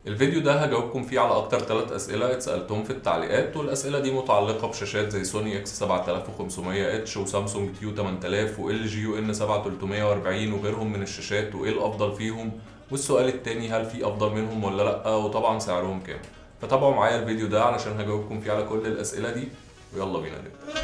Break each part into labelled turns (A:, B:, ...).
A: الفيديو ده هجاوبكم فيه على اكتر ثلاث اسئله اتسالتهم في التعليقات والاسئله دي متعلقه بشاشات زي سوني اكس 7500 اتش وسامسونج تيو 8000 وال جي يو ان 7340 وغيرهم من الشاشات وايه الافضل فيهم والسؤال التاني هل في افضل منهم ولا لا وطبعا سعرهم كام فتابعوا معايا الفيديو ده علشان هجاوبكم فيه على كل الاسئله دي ويلا بينا نبدا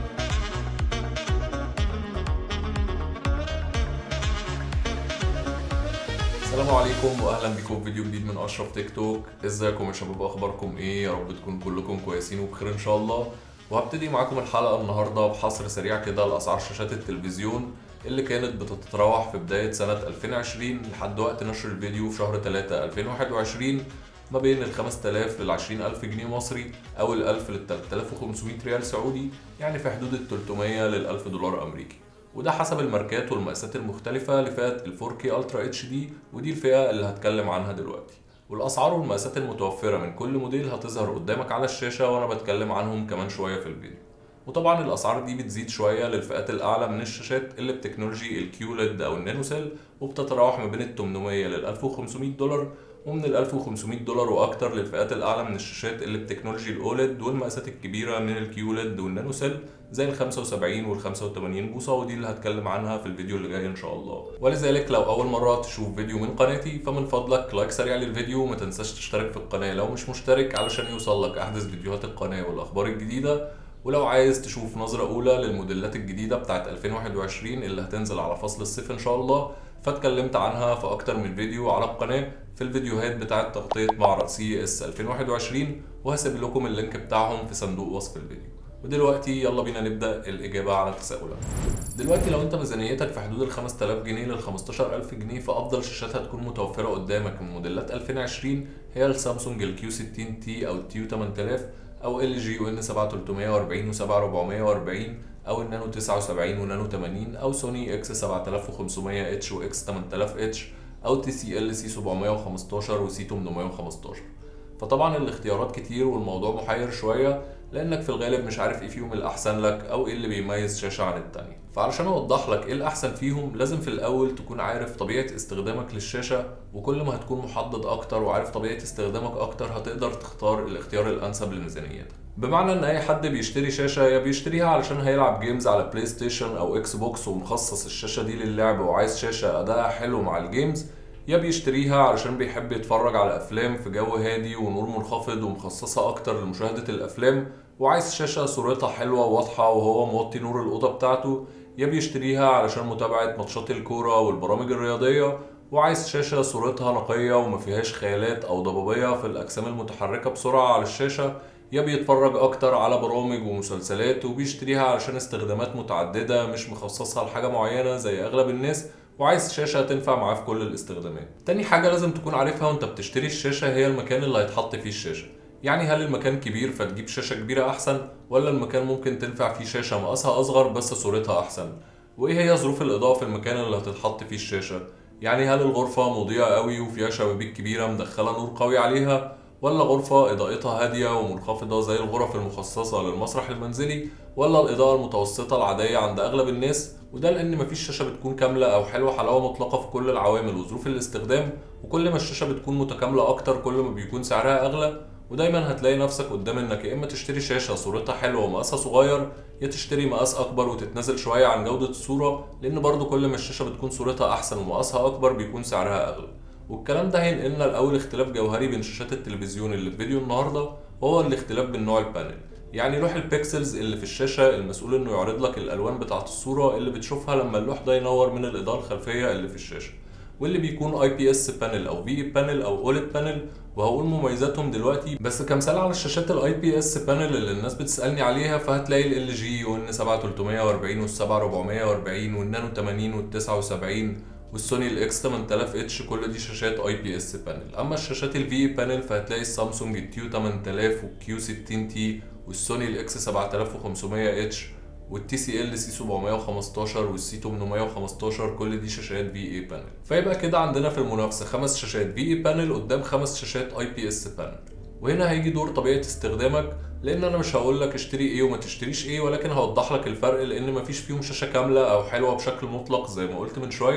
A: السلام عليكم واهلا بكم في فيديو جديد من اشرف تيك توك ازيكم يا شباب اخباركم ايه يا رب تكونوا كلكم كويسين وبخير ان شاء الله وهبتدي معاكم الحلقه النهارده بحصر سريع كده لاسعار شاشات التلفزيون اللي كانت بتتراوح في بدايه سنه 2020 لحد وقت نشر الفيديو في شهر 3 2021 ما بين ال 5000 لل 20000 جنيه مصري او ال 1000 لل 3500 ريال سعودي يعني في حدود ال 300 لل 1000 دولار امريكي وده حسب الماركات والمقاسات المختلفة لفئة ال 4K Ultra HD ودي الفئة اللي هتكلم عنها دلوقتي والأسعار والمقاسات المتوفرة من كل موديل هتظهر قدامك على الشاشة وأنا بتكلم عنهم كمان شوية في الفيديو وطبعا الأسعار دي بتزيد شوية للفئات الأعلى من الشاشات اللي بتكنولوجي الكيو ليد أو النانو سيل وبتتراوح ما بين ال 800 لل 1500 دولار ومن ال 1500 دولار واكتر للفئات الاعلى من الشاشات اللي بتكنولوجي الاوليد والمقاسات الكبيره من الكيوليد والنانو سيل زي ال 75 وال 85 بوصه ودي اللي هتكلم عنها في الفيديو اللي جاي ان شاء الله ولذلك لو اول مره تشوف فيديو من قناتي فمن فضلك لايك سريع للفيديو وما تنساش تشترك في القناه لو مش مشترك علشان يوصل لك احدث فيديوهات القناه والاخبار الجديده ولو عايز تشوف نظرة أولى للموديلات الجديدة بتاعت 2021 اللي هتنزل على فصل الصيف إن شاء الله فاتكلمت عنها في أكتر من فيديو على القناة في الفيديوهات بتاعت تغطية معرض سي اس 2021 وهسيب لكم اللينك بتاعهم في صندوق وصف الفيديو ودلوقتي يلا بينا نبدا الاجابه على التساؤلات دلوقتي لو انت ميزانيتك في حدود ال 5000 جنيه لل 15000 جنيه فافضل شاشات هتكون متوفره قدامك من موديلات 2020 هي السامسونج الكيو 60 تي او التيو 8000 او ال جي يو ان 7340 و 7440 او النانو 79 ونانو 80 او سوني اكس 7500 اتش واكس 8000 اتش او تي سي ال سي 715 وسي 815 فطبعا الاختيارات كتير والموضوع محير شويه لانك في الغالب مش عارف ايه فيهم الاحسن لك او ايه اللي بيميز شاشه عن التانية فعلشان اوضح لك ايه الاحسن فيهم لازم في الاول تكون عارف طبيعه استخدامك للشاشه وكل ما هتكون محدد اكتر وعارف طبيعه استخدامك اكتر هتقدر تختار الاختيار الانسب لميزانيتك بمعنى ان اي حد بيشتري شاشه يا بيشتريها علشان هيلعب جيمز على بلاي ستيشن او اكس بوكس ومخصص الشاشه دي للعب وعايز شاشه ادائها حلو مع الجيمز يا بيشتريها علشان بيحب يتفرج على افلام في جو هادي ونور منخفض ومخصصه اكتر لمشاهده الافلام وعايز شاشه صورتها حلوه وواضحه وهو موطي نور الاوضه بتاعته يا بيشتريها علشان متابعه ماتشات الكوره والبرامج الرياضيه وعايز شاشه صورتها نقيه وما فيهاش خيالات او ضبابيه في الاجسام المتحركه بسرعه على الشاشه يا بيتفرج اكتر على برامج ومسلسلات وبيشتريها علشان استخدامات متعدده مش مخصصها لحاجه معينه زي اغلب الناس وعايز شاشه تنفع معاه في كل الاستخدامات تاني حاجه لازم تكون عارفها وانت بتشتري الشاشه هي المكان اللي هيتحط فيه الشاشه يعني هل المكان كبير فتجيب شاشه كبيره احسن ولا المكان ممكن تنفع فيه شاشه مقاسها اصغر بس صورتها احسن وايه هي ظروف الاضاءه في المكان اللي هتتحط فيه الشاشه يعني هل الغرفه مضيئه قوي وفيها شبابيك كبيره مدخله نور قوي عليها ولا غرفة إضاءتها هادية ومنخفضة زي الغرف المخصصة للمسرح المنزلي ولا الإضاءة المتوسطة العادية عند أغلب الناس وده لأن مفيش شاشة بتكون كاملة أو حلوة حلاوة مطلقة في كل العوامل وظروف الاستخدام وكل ما الشاشة بتكون متكاملة أكتر كل ما بيكون سعرها أغلى ودايما هتلاقي نفسك قدام انك يا اما تشتري شاشه صورتها حلوه ومقاسها صغير يا تشتري مقاس اكبر وتتنازل شويه عن جوده الصوره لان برضو كل ما الشاشه بتكون صورتها احسن ومقاسها اكبر بيكون سعرها اغلى والكلام ده هينقلنا لاول اختلاف جوهري بين شاشات التلفزيون اللي في فيديو النهارده وهو الاختلاف بين نوع البانل يعني لوح البيكسلز اللي في الشاشه المسؤول انه يعرض لك الالوان بتاعه الصوره اللي بتشوفها لما اللوح ده ينور من الاضاءه الخلفيه اللي في الشاشه واللي بيكون اي بي اس بانل او في بانل او اوليد بانل وهقول مميزاتهم دلوقتي بس كمثال على الشاشات الاي بي اس بانل اللي الناس بتسالني عليها فهتلاقي ال جي وان 7340 وال 7440 والنانو 80 وال 79 والسوني الاكس 8000 اتش كل دي شاشات اي بي اس بانل اما الشاشات الفي بانل فهتلاقي السامسونج التيو 8000 والكيو 60 تي والسوني الاكس 7500 اتش والتي سي ال سي 715 والسي 815 كل دي شاشات في اي بانل فيبقى كده عندنا في المنافسه خمس شاشات في اي بانل قدام خمس شاشات اي بي اس بانل وهنا هيجي دور طبيعه استخدامك لان انا مش هقول لك اشتري ايه وما تشتريش ايه ولكن هوضح لك الفرق لان مفيش فيهم شاشه كامله او حلوه بشكل مطلق زي ما قلت من شويه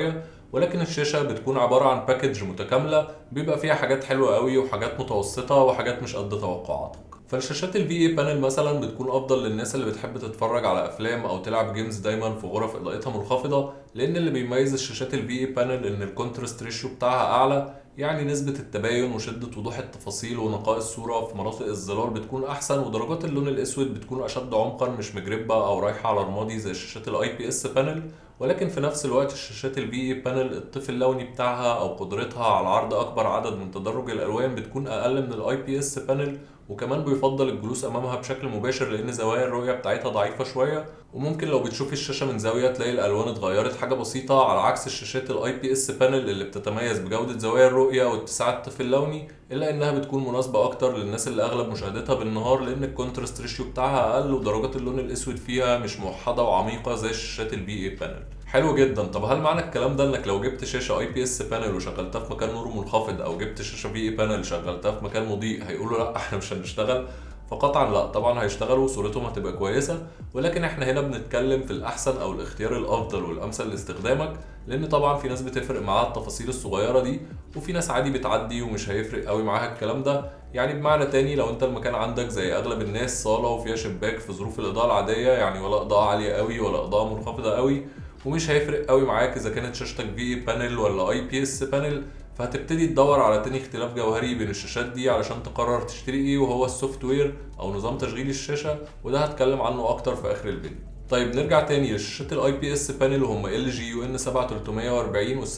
A: ولكن الشاشه بتكون عباره عن باكج متكامله بيبقى فيها حاجات حلوه قوي وحاجات متوسطه وحاجات مش قد توقعاتك فالشاشات الفي اي بانل مثلا بتكون افضل للناس اللي بتحب تتفرج على افلام او تلعب جيمز دايما في غرف اضاءتها منخفضه لان اللي بيميز الشاشات الفي اي بانل ان الكونتراست ريشيو بتاعها اعلى يعني نسبة التباين وشدة وضوح التفاصيل ونقاء الصورة في مناطق الظلال بتكون أحسن ودرجات اللون الأسود بتكون أشد عمقا مش مجربة أو رايحة على رمادي زي شاشات الاي بي اس بانل ولكن في نفس الوقت الشاشات الفي اي بانل الطيف اللوني بتاعها أو قدرتها على عرض أكبر عدد من تدرج الألوان بتكون أقل من الاي بي اس بانل وكمان بيفضل الجلوس امامها بشكل مباشر لان زوايا الرؤيه بتاعتها ضعيفه شويه وممكن لو بتشوفي الشاشه من زاويه تلاقي الالوان اتغيرت حاجه بسيطه على عكس الشاشات الاي بي اس بانل اللي بتتميز بجوده زوايا الرؤيه واتساع الطفل اللوني الا انها بتكون مناسبه اكتر للناس اللي اغلب مشاهدتها بالنهار لان الكونتراست ريشيو بتاعها اقل ودرجات اللون الاسود فيها مش موحده وعميقه زي الشاشات البي اي بانل حلو جدا طب هل معنى الكلام ده انك لو جبت شاشه اي بي اس بانل وشغلتها في مكان نور منخفض او جبت شاشه في اي بانل شغلتها في مكان مضيء هيقولوا لا احنا مش هنشتغل فقطعا لا طبعا هيشتغلوا وصورتهم هتبقى كويسه ولكن احنا هنا بنتكلم في الاحسن او الاختيار الافضل والامثل لاستخدامك لان طبعا في ناس بتفرق معاها التفاصيل الصغيره دي وفي ناس عادي بتعدي ومش هيفرق قوي معاها الكلام ده يعني بمعنى تاني لو انت المكان عندك زي اغلب الناس صاله وفيها شباك في ظروف الاضاءه العاديه يعني ولا اضاءه عاليه قوي ولا اضاءه منخفضه قوي ومش هيفرق قوي معاك اذا كانت شاشتك في بانل ولا اي بي اس بانل فهتبتدي تدور على تاني اختلاف جوهري بين الشاشات دي علشان تقرر تشتري ايه وهو السوفت وير او نظام تشغيل الشاشه وده هتكلم عنه اكتر في اخر الفيديو طيب نرجع تاني للشاشات الاي بي اس بانل وهم ال جي يو ان 7340 وال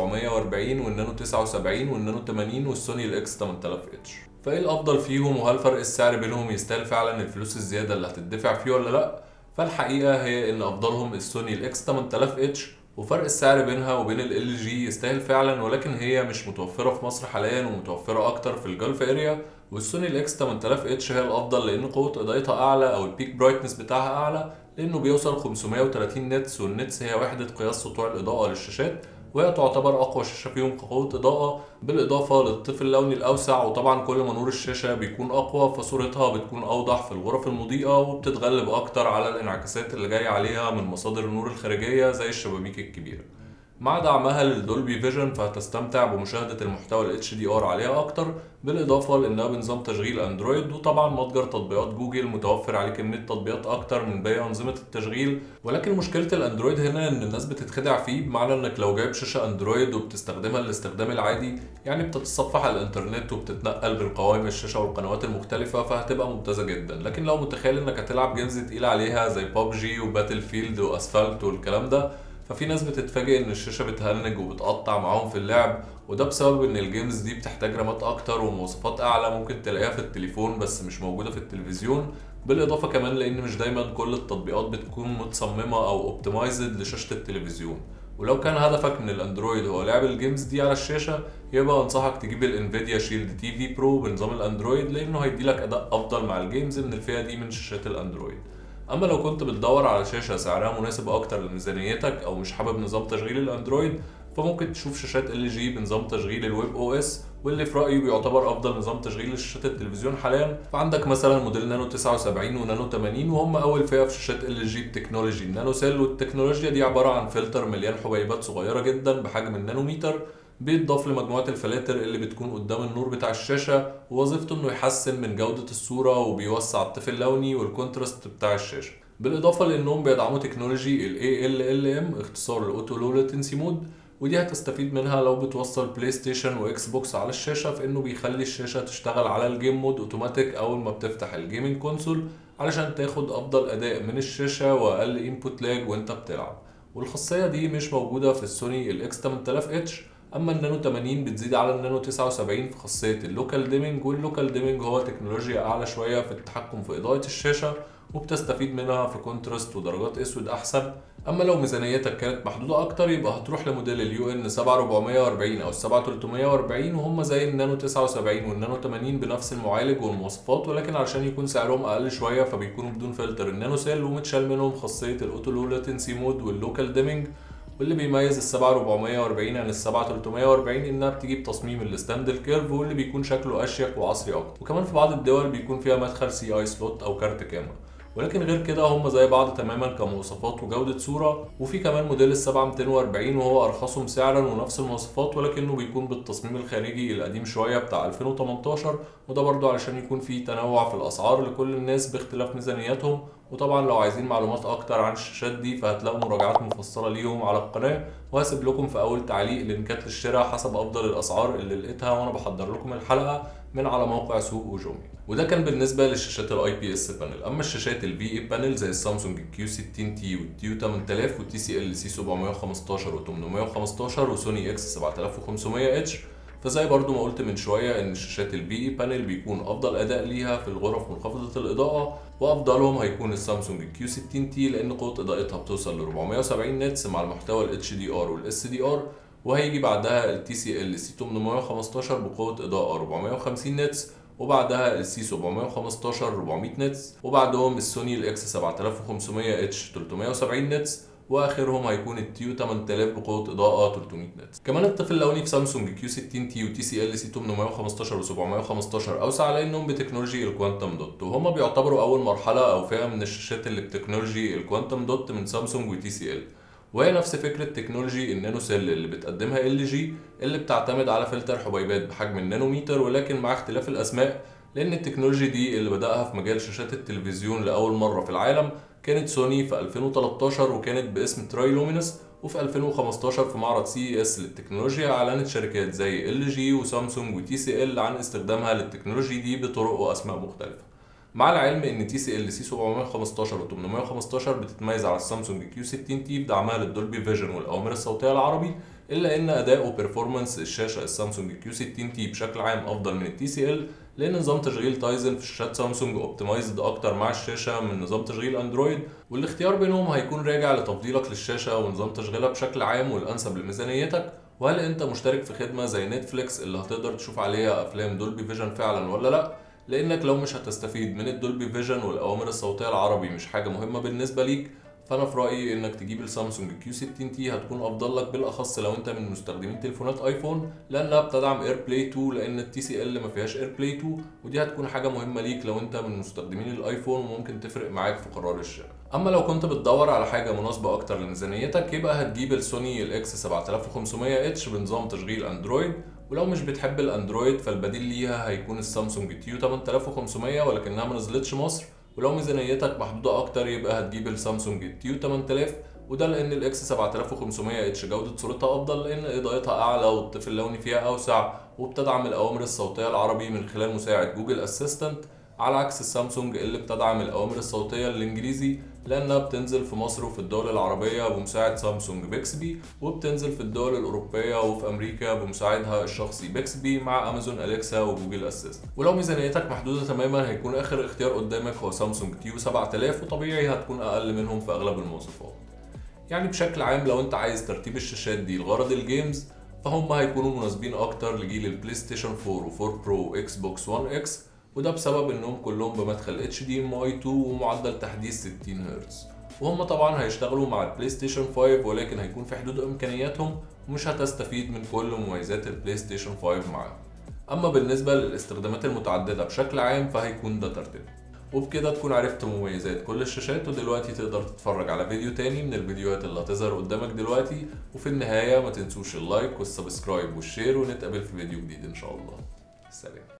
A: 7440 والنانو 79 والنانو 80 والسوني الاكس 8000 اتش فايه الافضل فيهم وهل فرق السعر بينهم يستاهل فعلا الفلوس الزياده اللي هتدفع فيه ولا لا فالحقيقه هي ان افضلهم السوني الاكس 8000 اتش وفرق السعر بينها وبين ال جي يستاهل فعلا ولكن هي مش متوفره في مصر حاليا ومتوفره اكتر في الجلف اريا والسوني الاكس 8000 اتش هي الافضل لان قوه اضاءتها اعلى او البيك برايتنس بتاعها اعلى لانه بيوصل 530 نتس والنتس هي وحده قياس سطوع الاضاءه للشاشات وهي تعتبر اقوى شاشه فيهم كقوه اضاءه بالاضافه للطيف اللوني الاوسع وطبعا كل ما نور الشاشه بيكون اقوى فصورتها بتكون اوضح في الغرف المضيئه وبتتغلب اكتر على الانعكاسات اللي جايه عليها من مصادر النور الخارجيه زي الشبابيك الكبيره مع دعمها للدولبي فيجن فهتستمتع بمشاهدة المحتوى ال HDR عليها أكتر بالإضافة لأنها بنظام تشغيل أندرويد وطبعا متجر تطبيقات جوجل متوفر عليه كمية تطبيقات أكتر من باقي أنظمة التشغيل ولكن مشكلة الأندرويد هنا إن الناس بتتخدع فيه بمعنى إنك لو جايب شاشة أندرويد وبتستخدمها الاستخدام العادي يعني بتتصفح على الإنترنت وبتتنقل بين قوائم الشاشة والقنوات المختلفة فهتبقى ممتازة جدا لكن لو متخيل إنك هتلعب جيمز تقيل عليها زي بابجي وباتل فيلد وأسفلت والكلام ده ففي ناس بتتفاجئ ان الشاشه بتهنج وبتقطع معاهم في اللعب وده بسبب ان الجيمز دي بتحتاج رامات اكتر ومواصفات اعلى ممكن تلاقيها في التليفون بس مش موجوده في التلفزيون بالاضافه كمان لان مش دايما كل التطبيقات بتكون متصممه او اوبتمايزد لشاشه التلفزيون ولو كان هدفك من الاندرويد هو لعب الجيمز دي على الشاشه يبقى انصحك تجيب الانفيديا شيلد تي في برو بنظام الاندرويد لانه هيديلك اداء افضل مع الجيمز من الفئه دي من شاشات الاندرويد اما لو كنت بتدور على شاشه سعرها مناسب اكتر لميزانيتك او مش حابب نظام تشغيل الاندرويد فممكن تشوف شاشات ال جي بنظام تشغيل الويب او اس واللي في رايي بيعتبر افضل نظام تشغيل لشاشات التلفزيون حاليا فعندك مثلا موديل نانو 79 ونانو 80 وهم اول فئه في شاشات ال جي بتكنولوجي النانو سيل والتكنولوجيا دي عباره عن فلتر مليان حبيبات صغيره جدا بحجم النانوميتر بيتضاف لمجموعة الفلاتر اللي بتكون قدام النور بتاع الشاشة ووظيفته انه يحسن من جودة الصورة وبيوسع الطيف اللوني والكونتراست بتاع الشاشة بالاضافه لانهم بيدعموا تكنولوجي ال ALLM اختصار الاوتو لو لاتنسي مود ودي هتستفيد منها لو بتوصل بلاي ستيشن واكس بوكس على الشاشه في انه بيخلي الشاشه تشتغل على الجيم مود اوتوماتيك اول ما بتفتح الجيمنج كونسول علشان تاخد افضل اداء من الشاشه واقل انبوت لاج وانت بتلعب والخاصيه دي مش موجوده في السوني الاكس 8000 اتش اما النانو 80 بتزيد على النانو 79 في خاصيه اللوكال ديمنج واللوكال ديمنج هو تكنولوجيا اعلى شويه في التحكم في اضاءه الشاشه وبتستفيد منها في كونتراست ودرجات اسود احسن اما لو ميزانيتك كانت محدوده اكتر يبقى هتروح لموديل اليو ان 7440 او 7340 وهم زي النانو 79 والنانو 80 بنفس المعالج والمواصفات ولكن علشان يكون سعرهم اقل شويه فبيكونوا بدون فلتر النانو سيل ومتشال منهم خاصيه الاوتو لو لاتنسي مود واللوكال ديمنج واللي بيميز ال 7440 عن ال 7340 انها بتيجي بتصميم الستاند الكيرف واللي بيكون شكله اشيك وعصري اكتر وكمان في بعض الدول بيكون فيها مدخل سي اي سلوت او كارت كاميرا ولكن غير كده هم زي بعض تماما كمواصفات وجودة صورة وفي كمان موديل السبعة 240 وهو أرخصهم سعرا ونفس المواصفات ولكنه بيكون بالتصميم الخارجي القديم شوية بتاع 2018 وده برضو علشان يكون فيه تنوع في الأسعار لكل الناس باختلاف ميزانياتهم وطبعا لو عايزين معلومات أكتر عن الشاشات دي فهتلاقوا مراجعات مفصلة ليهم على القناة وهسيب لكم في أول تعليق لينكات للشراء حسب أفضل الأسعار اللي لقيتها وأنا بحضر لكم الحلقة من على موقع سوق وجومي وده كان بالنسبه للشاشات الاي بي اس بانل اما الشاشات الفي اي بانل زي السامسونج كيو 60 تي والتيو 8000 والتي سي ال سي 715 و815 وسوني اكس 7500 اتش فزي برضو ما قلت من شويه ان الشاشات الفي اي بانل بيكون افضل اداء ليها في الغرف منخفضه الاضاءه وافضلهم هيكون السامسونج كيو 60 تي لان قوه اضاءتها بتوصل ل 470 نتس مع المحتوى الاتش دي ار والاس دي ار وهيجي بعدها التي سي ال سي 815 بقوه اضاءه 450 نتس وبعدها السي 715 400 نتس وبعدهم السوني الاكس 7500 اتش 370 نتس واخرهم هيكون التيو 8000 بقوه اضاءه 300 نتس كمان الطفل اللوني في سامسونج كيو 60 تي وتي سي ال سي 815 و715 اوسع لانهم بتكنولوجي الكوانتم دوت وهما بيعتبروا اول مرحله او فئه من الشاشات اللي بتكنولوجي الكوانتم دوت من سامسونج وتي سي ال وهي نفس فكره تكنولوجي النانو سيل اللي بتقدمها ال جي اللي بتعتمد على فلتر حبيبات بحجم النانوميتر ولكن مع اختلاف الاسماء لان التكنولوجي دي اللي بداها في مجال شاشات التلفزيون لاول مره في العالم كانت سوني في 2013 وكانت باسم تراي لومينس وفي 2015 في معرض سي اس للتكنولوجيا اعلنت شركات زي ال جي وسامسونج وتي سي ال عن استخدامها للتكنولوجي دي بطرق واسماء مختلفه مع العلم ان تي سي ال سي 715 و 815 بتتميز على السامسونج كيو 60 تي بدعمها للدولبي فيجن والاوامر الصوتيه العربي الا ان اداء وبرفورمانس الشاشه السامسونج كيو 60 تي بشكل عام افضل من التي سي ال لان نظام تشغيل تايزن في شاشات سامسونج اوبتمايزد اكتر مع الشاشه من نظام تشغيل اندرويد والاختيار بينهم هيكون راجع لتفضيلك للشاشه ونظام تشغيلها بشكل عام والانسب لميزانيتك وهل انت مشترك في خدمه زي نتفليكس اللي هتقدر تشوف عليها افلام دولبي فيجن فعلا ولا لا لانك لو مش هتستفيد من الدولبي فيجن والاوامر الصوتيه العربي مش حاجه مهمه بالنسبه ليك فانا في رايي انك تجيب السامسونج كيو 60 تي هتكون افضل لك بالاخص لو انت من مستخدمين تليفونات ايفون لانها بتدعم اير بلاي 2 لان التي سي ال ما فيهاش اير بلاي 2 ودي هتكون حاجه مهمه ليك لو انت من مستخدمين الايفون وممكن تفرق معاك في قرار الشراء اما لو كنت بتدور على حاجه مناسبه اكتر لميزانيتك يبقى هتجيب السوني الاكس 7500 اتش بنظام تشغيل اندرويد ولو مش بتحب الاندرويد فالبديل ليها هيكون السامسونج تيو 8500 ولكنها ما نزلتش مصر ولو ميزانيتك محدوده اكتر يبقى هتجيب السامسونج تيو 8000 وده لان الاكس 7500 اتش جوده صورتها افضل لان اضاءتها اعلى والطفل اللوني فيها اوسع وبتدعم الاوامر الصوتيه العربي من خلال مساعد جوجل اسيستنت على عكس السامسونج اللي بتدعم الأوامر الصوتية الإنجليزي لأنها بتنزل في مصر وفي الدول العربية بمساعد سامسونج بيكسبي وبتنزل في الدول الأوروبية وفي أمريكا بمساعدها الشخصي بيكسبي مع أمازون أليكسا وجوجل أسيست ولو ميزانيتك محدودة تماما هيكون آخر اختيار قدامك هو سامسونج تيو 7000 وطبيعي هتكون أقل منهم في أغلب المواصفات يعني بشكل عام لو أنت عايز ترتيب الشاشات دي لغرض الجيمز فهم هيكونوا مناسبين أكتر لجيل البلاي ستيشن 4 و4 برو وإكس بوكس 1 إكس وده بسبب انهم كلهم بمدخل HDMI 2 ومعدل تحديث 60 هرتز وهم طبعا هيشتغلوا مع البلاي ستيشن 5 ولكن هيكون في حدود امكانياتهم ومش هتستفيد من كل مميزات البلاي ستيشن 5 معاهم اما بالنسبه للاستخدامات المتعدده بشكل عام فهيكون ده ترتيب وبكده تكون عرفت مميزات كل الشاشات ودلوقتي تقدر تتفرج على فيديو تاني من الفيديوهات اللي هتظهر قدامك دلوقتي وفي النهاية ما تنسوش اللايك والسبسكرايب والشير ونتقابل في فيديو جديد ان شاء الله سلام